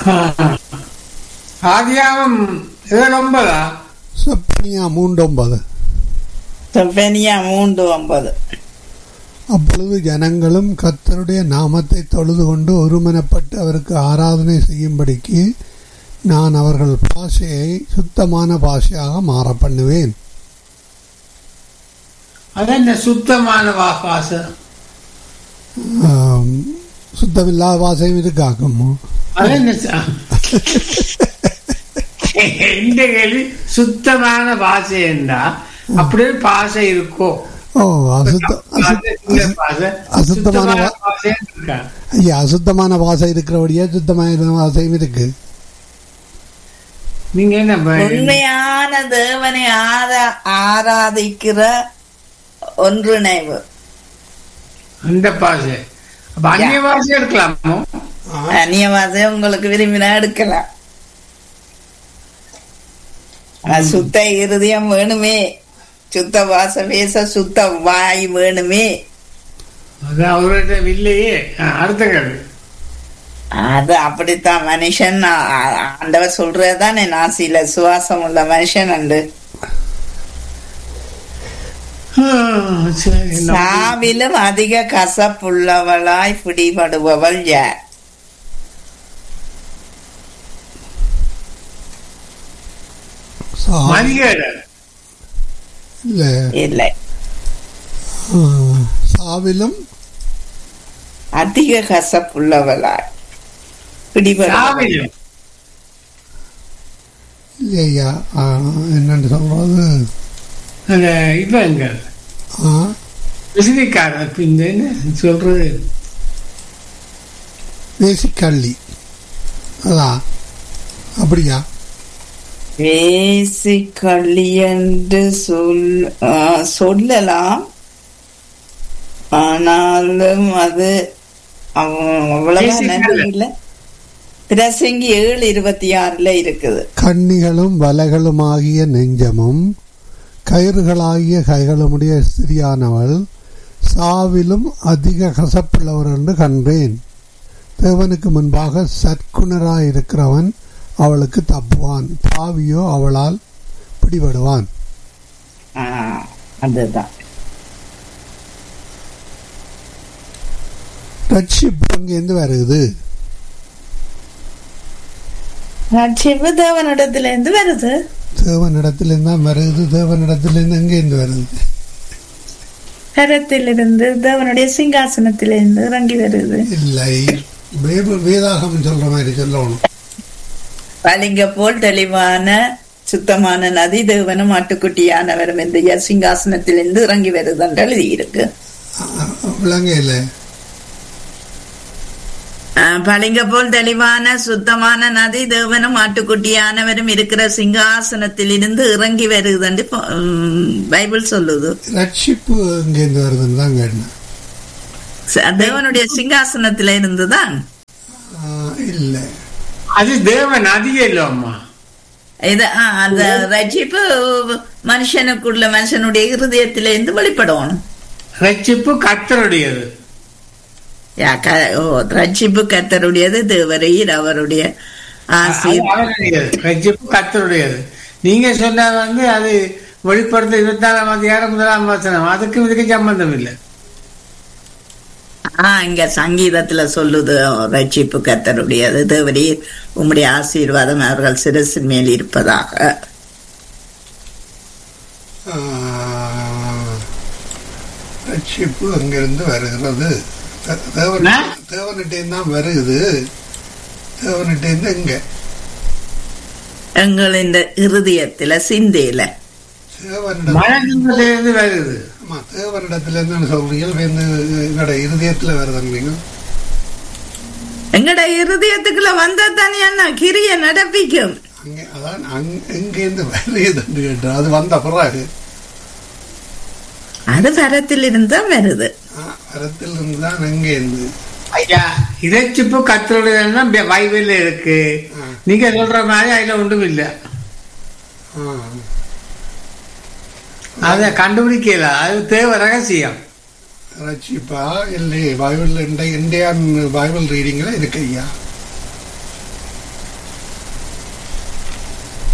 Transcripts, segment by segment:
ஆதியாகம் ஏழு ஒன்பதா செப்பனியா மூண்டொன்பது செப்பனியா மூன்று ஒன்பது அப்பொழுது ஜனங்களும் கர்த்தருடைய நாமத்தை தொழுது கொண்டு ஒருமனப்பட்டு அவருக்கு ஆராதனை செய்யும்படிக்கு நான் அவர்கள் பாஷையை சுத்தமான பாஷையாக மாற பண்ணுவேன் அது என்ன சுத்தமான வாபாசம் ஆம், சுத்தமில்லாத பாஷையும் இருக்காக்கும் அது என்ன ச- இந்த கேள்வி சுத்தமான பாசை என்றா அப்படியே பாசை இருக்கோ ஓ அசுத்த பாசை, இந்த பாசை, அசுத்தமான சுத்தமான வா- பாசை இருக்கா ஐயா அசுத்தமான பாஷை இருக்கிறபடியே சுத்தமான பாஷையும் இருக்கு நீங்க என்ன ப- உண்மையான தேவனை ஆரா- ஆராதிக்கிற ஒன்றிணைவு அந்த பாசை அப்ப அந்நிய பாசை இருக்கலாமோ அந்நியவாசை உங்களுக்கு விரும்பினா எடுக்கலாம் ஆனா சுத்த இருதயம் வேணுமே சுத்த வாசம் பேச சுத்த வாய் வேணுமே அது அவர்கிட்ட இல்லையே ஆ, அடுத்த கேள்வி அது அப்படித்தான் மனுஷன் ஆ- ஆ- ஆண்டவர் சொல்றதுதானே நாசியில சுவாசம் உள்ள மனுஷன் உண்டு ஆ, சரி நம்ம- சாவிலும் அதிக கசப்புள்ளவளாய் பிடிபடுபவள் யார் சா- மதிகேடு இல்ல இல்லை ஆ, சாவிலும் அதிக கசப்புள்ளவளாய் பிடிபடுபவள் சாவிலும் இல்லையா ஆ, என்னன்னு சொல்றது அந்த இவங்க ஆ, விசிறிக்காரன் இப்ப இந்த என்ன சொல்றது வேசிக்கள்ளி அதான் அப்படியா வேசிக்கள்ளி என்று சொல் ஆ, சொல்லலாம் ஆனாலும் அது அவ- அவ்வளவா வேசிக்கள்ளி. நன்றி இல்ல பிரசங்கி ஏழு இருபத்தி ஆறுல இருக்குது கண்ணிகளும் வலைகளுமாகிய நெஞ்சமும் கயிறுகளாகிய கைகளுமுடைய ஸ்திரியானவள் சாவிலும் அதிக கசப்புள்ளவர் என்று கண்டேன் தேவனுக்கு முன்பாக சற்குணராயிருக்கிறவன் அவளுக்கு தப்புவான் பாவியோ அவளால் பிடிபடுவான் ஆ, அதுதான் ரட்சிப்பு அங்கேருந்து வருது ரட்சிப்பு தேவனிடத்துல இருந்து வருது தேவனிடத்திலிருந்து தான் வருது தேவனிடத்திலிருந்து எங்கேருந்து வருது கரத்திலிருந்து தேவனுடைய சிங்காசனத்திலிருந்து இறங்கி வருது இல்லை பைபிள் வேதாகம் சொல்ற மாதிரி சொல்லணும் பளிங்க போல் தெளிவான சுத்தமான நதி தேவனும் ஆட்டுக்குட்டியானவரும் இந்த சிங்காசனத்திலிருந்து இறங்கி வருது என்று எழுதியிருக்கு விளங்க இல்லை ஆஹ், பளிங்க போல் தெளிவான சுத்தமான நதி தேவனும் ஆட்டுக்குட்டியானவரும் இருக்கிற சிங்காசனத்திலிருந்து இறங்கி வருது என்று ப- உம், பைபிள் சொல்லுது ரட்சிப்பு எங்கேருந்து வருதுன்னு தான் கேட்டேன் ச- தேவனுடைய சிங்காசனத்தில இருந்துதான் ஆ, இல்லை அது தேவன் அதிகம் இல்லை அம்மா இது ஆ, அந்த ரட்சிப்பு மனுஷனுக்குள்ள மனுஷனுடைய இருதயத்திலிருந்து வெளிப்படணும் ரட்சிப்பு கத்தருடையது யா, க- ஓ, ரட்சிப்பு கத்தருடையது தேவரீர் அவருடைய ஆசி அது அவருடையது ரட்சிப்பு கத்தருடையது நீங்க சொன்ன வந்து அது வெளிப்படுத்த இருபத்தி நாலாம் அதிகாரம் முதலாம் வசனம் அதுக்கும் இதுக்கும் சம்பந்தம் இல்லை ஆ இங்க சங்கீதத்துல சொல்லுது ரட்சிப்பு கத்தருடையது தேவரீர் உம்முடைய ஆசீர்வாதம் அவர்கள் சிரசின் மேல் இருப்பதாக ஆ, ரட்சிப்பு அங்கிருந்து வருகிறது தே- தேவன் என்ன? தேவனிட்டேந்து தான் வருது தேவனிட்டேந்து எங்க எங்கள் இந்த இருதயத்துல சிந்தையில தேவனிடம் மனதிலிருந்து வருது ஆமா தேவனிடத்துல இருந்து சொல்றீங்க இந்த எங்களோட இருதயத்துல வருதுன்றீங்க எங்கட இருதயத்துக்குள்ள வந்தா தானே அண்ணா கிரிய நடப்பிக்கும் அங்கே அதான் அங் எங்கேருந்து வருதுன்னு கேட்டேன் அது வந்த பிறகு அது வரத்தில் இருந்தா வருது ஆ, வரத்தில் இருந்து தான் எங்கேருந்து ஐயா இறைச்சிப்பு கத்தருடையதுன்னா பைபிள்ல இருக்கு ஆ. நீங்க சொல்ற மாதிரி அதுல ஒன்றும் இல்லை ஆ. அதை கண்டுபிடிக்கல அது தேவை ரகசியம் ரட்சிப்பா இல்லை பைபிள் இந்தியான் பைபிள் ரீடிங்ல இருக்கு ஐயா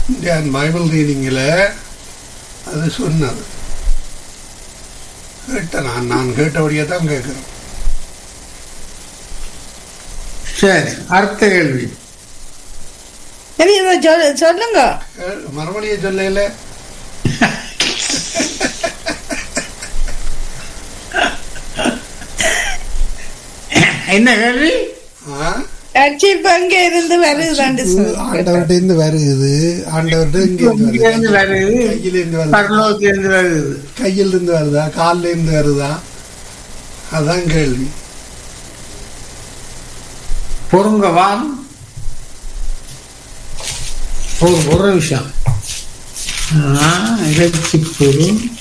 இந்தியன் பைபிள் ரீடிங்கில் அது சொன்னது கேட்டேன் நான் நான் கேட்டபடியே தான் கேட்குறேன் சரி அடுத்த கேள்வி சரி இதை சொல்லு- சொல்லுங்க மறுபடியும் சொல்லல என்ன கேள்வி ஆ ரட்சிப்பு அங்க இருந்து வருதுதாண்டு ஆண்டவர்கிட்ட இருந்து வருது ஆண்டவர்கிட்ட இங்க இங்கிருந்து வருது கையில இருந்து வருது பரலோகத்திலிருந்து வருது கையில இருந்து வருதா கால்ல இருந்து வருதா அதான் கேள்வி பொறுங்க வாம் ஒரு ஒரு நிமிஷம் ஆ, இறைச்சிப்பு